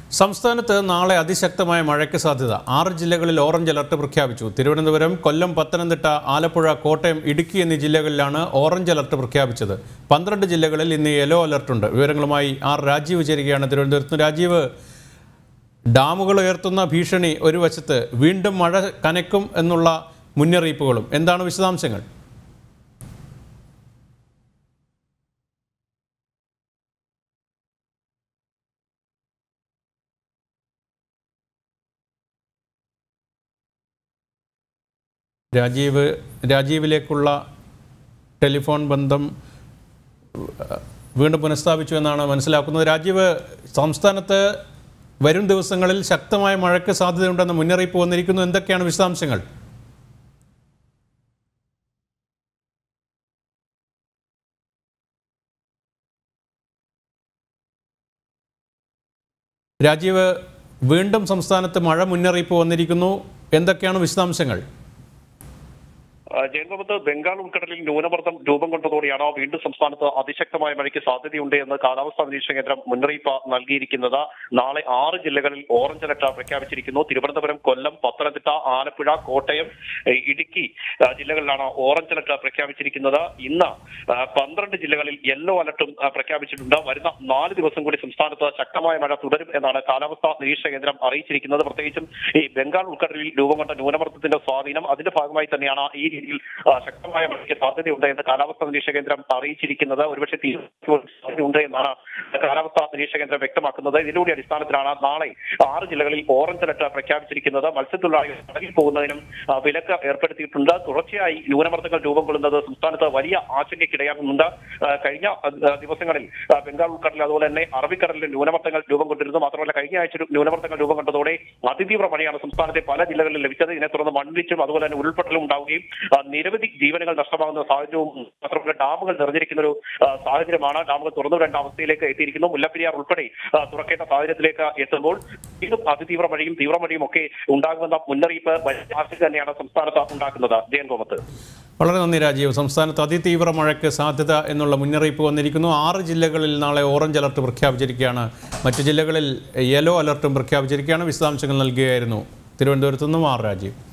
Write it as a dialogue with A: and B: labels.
A: സംസ്ഥാനത്ത് നാളെ അതിശക്തമായ മഴയ്ക്ക് സാധ്യത ആറ് ജില്ലകളിൽ ഓറഞ്ച് അലർട്ട് പ്രഖ്യാപിച്ചു തിരുവനന്തപുരം കൊല്ലം പത്തനംതിട്ട ആലപ്പുഴ കോട്ടയം ഇടുക്കി എന്നീ ജില്ലകളിലാണ് ഓറഞ്ച് അലർട്ട് പ്രഖ്യാപിച്ചത് പന്ത്രണ്ട് ജില്ലകളിൽ ഇന്ന് യെല്ലോ അലർട്ടുണ്ട് വിവരങ്ങളുമായി ആർ രാജീവ് ചേരുകയാണ് തിരുവനന്തപുരത്ത് നിന്ന്. രാജീവ് ഡാമുകൾ ഉയർത്തുന്ന ഭീഷണി ഒരു വശത്ത് വീണ്ടും മഴ കനക്കും എന്നുള്ള മുന്നറിയിപ്പുകളും എന്താണ് വിശദാംശങ്ങൾ രാജീവ് രാജീവിലേക്കുള്ള ടെലിഫോൺ ബന്ധം ഏഹ്, വീണ്ടും പുനഃസ്ഥാപിച്ചു എന്നാണ് മനസ്സിലാക്കുന്നത് രാജീവ് സംസ്ഥാനത്ത് വരും ദിവസങ്ങളിൽ ശക്തമായ മഴയ്ക്ക് സാധ്യതയുണ്ടെന്ന് മുന്നറിയിപ്പ് വന്നിരിക്കുന്നു എന്തൊക്കെയാണ് വിശദാംശങ്ങൾ രാജീവ് വീണ്ടും സംസ്ഥാനത്ത് മഴ മുന്നറിയിപ്പ് വന്നിരിക്കുന്നു എന്തൊക്കെയാണ് വിശദാംശങ്ങൾ
B: ആ, ജയങ്കോപത്ത് ബംഗാൾ ഉൾക്കടലിൽ ന്യൂനമർദ്ദം രൂപം കൊണ്ടതോടെയാണ് വീണ്ടും സംസ്ഥാനത്ത് അതിശക്തമായ മഴയ്ക്ക് സാധ്യതയുണ്ട് എന്ന് കാലാവസ്ഥാ നിരീക്ഷണ കേന്ദ്രം മുന്നറിയിപ്പ് നൽകിയിരിക്കുന്നത് നാളെ ആറ് ജില്ലകളിൽ ഓറഞ്ച് അലർട്ട് പ്രഖ്യാപിച്ചിരിക്കുന്നു തിരുവനന്തപുരം കൊല്ലം പത്തനംതിട്ട ആലപ്പുഴ കോട്ടയം ഏ, ഇടുക്കി ആ, ജില്ലകളിലാണ് ഓറഞ്ച് അലർട്ട് പ്രഖ്യാപിച്ചിരിക്കുന്നത് ഇന്ന് ആ, പന്ത്രണ്ട് ജില്ലകളിൽ യെല്ലോ അലർട്ടും ആ, പ്രഖ്യാപിച്ചിട്ടുണ്ട് വരുന്ന നാല് ദിവസം കൂടി സംസ്ഥാനത്ത് ശക്തമായ മഴ തുടരും എന്നാണ് കാലാവസ്ഥാ നിരീക്ഷണ കേന്ദ്രം അറിയിച്ചിരിക്കുന്നത് പ്രത്യേകിച്ചും ഈ ബംഗാൾ ഉൾക്കടലിൽ രൂപം കൊണ്ട ന്യൂനമർദ്ദത്തിന്റെ സ്വാധീനം അതിന്റെ ഭാഗമായി തന്നെയാണ് ഈ രീതിയിൽ ആ, ശക്തമായ മഴയ്ക്ക് സാധ്യതയുണ്ട് എന്ന് കാലാവസ്ഥാ നിരീക്ഷണ കേന്ദ്രം അറിയിച്ചിരിക്കുന്നത് ഒരുപക്ഷെ തീരുമാനം സാധ്യതയുണ്ട് എന്നാണ് കാലാവസ്ഥാ നിരീക്ഷണ കേന്ദ്രം വ്യക്തമാക്കുന്നത് ഇതിലൂടെ അടിസ്ഥാനത്തിലാണ് നാളെ ആറ് ജില്ലകളിൽ ഓറഞ്ച് അലർട്ട് പ്രഖ്യാപിച്ചിരിക്കുന്നത് മത്സ്യത്തൊഴിലാളികൾ കടലിൽ പോകുന്നതിനും ആ, വിലക്ക് ഏർപ്പെടുത്തിയിട്ടുണ്ട് തുടർച്ചയായി ന്യൂനമർദ്ദങ്ങൾ രൂപം കൊള്ളുന്നത് സംസ്ഥാനത്ത് വലിയ ആശങ്കയ്ക്കിടയാകുന്നുണ്ട് ആ, കഴിഞ്ഞ ആ, ദിവസങ്ങളിൽ ആ, ബംഗാൾ ഉൾക്കടലിൽ അതുപോലെ തന്നെ അറബിക്കടലിൽ ന്യൂനമർദ്ദങ്ങൾ രൂപം കൊണ്ടിരുന്നു മാത്രമല്ല കഴിഞ്ഞ ആഴ്ച ഒരു ന്യൂനമർദ്ദങ്ങൾ രൂപം കൊണ്ടതോടെ അതിതീവ്ര മഴയാണ് സംസ്ഥാനത്തെ പല ജില്ലകളിൽ ലഭിച്ചത് ഇതിനെ തുടർന്ന് മണ്ണിടിച്ചും അതുപോലെ തന്നെ ഉരുൾപൊട്ടലും ഉണ്ടാവുകയും ആ, നിരവധി ജീവനുകൾ നഷ്ടമാകുന്ന സാഹചര്യവും മാത്രമല്ല ഡാമുകൾ നിറഞ്ഞിരിക്കുന്ന ഒരു ആ, സാഹചര്യമാണ് ഡാമുകൾ തുറന്നുവിടേണ്ട അവസ്ഥയിലേക്ക് എത്തിയിരിക്കുന്നു മുല്ലപ്പെരിയാർ ഉൾപ്പെടെ ആ, തുറക്കേണ്ട സാഹചര്യത്തിലേക്ക് എത്തുമ്പോൾ വീണ്ടും അതിതീവ്ര മഴയും തീവ്രമഴയും ഒക്കെ ഉണ്ടാകുമെന്ന മുന്നറിയിപ്പ് വലിയ ആശങ്ക തന്നെയാണ് സംസ്ഥാനത്ത് ഉണ്ടാക്കുന്നത് ജയൻ കോമത്ത്
A: വളരെ നന്ദി രാജീവ് സംസ്ഥാനത്ത് അതിതീവ്ര മഴയ്ക്ക് സാധ്യത എന്നുള്ള മുന്നറിയിപ്പ് വന്നിരിക്കുന്നു ആറ് ജില്ലകളിൽ നാളെ ഓറഞ്ച് അലർട്ട് പ്രഖ്യാപിച്ചിരിക്കുകയാണ് മറ്റു ജില്ലകളിൽ യെല്ലോ അലർട്ടും പ്രഖ്യാപിച്ചിരിക്കുകയാണ് വിശദാംശങ്ങൾ നൽകുകയായിരുന്നു തിരുവനന്തപുരത്ത് നിന്നും ആർ രാജീവ്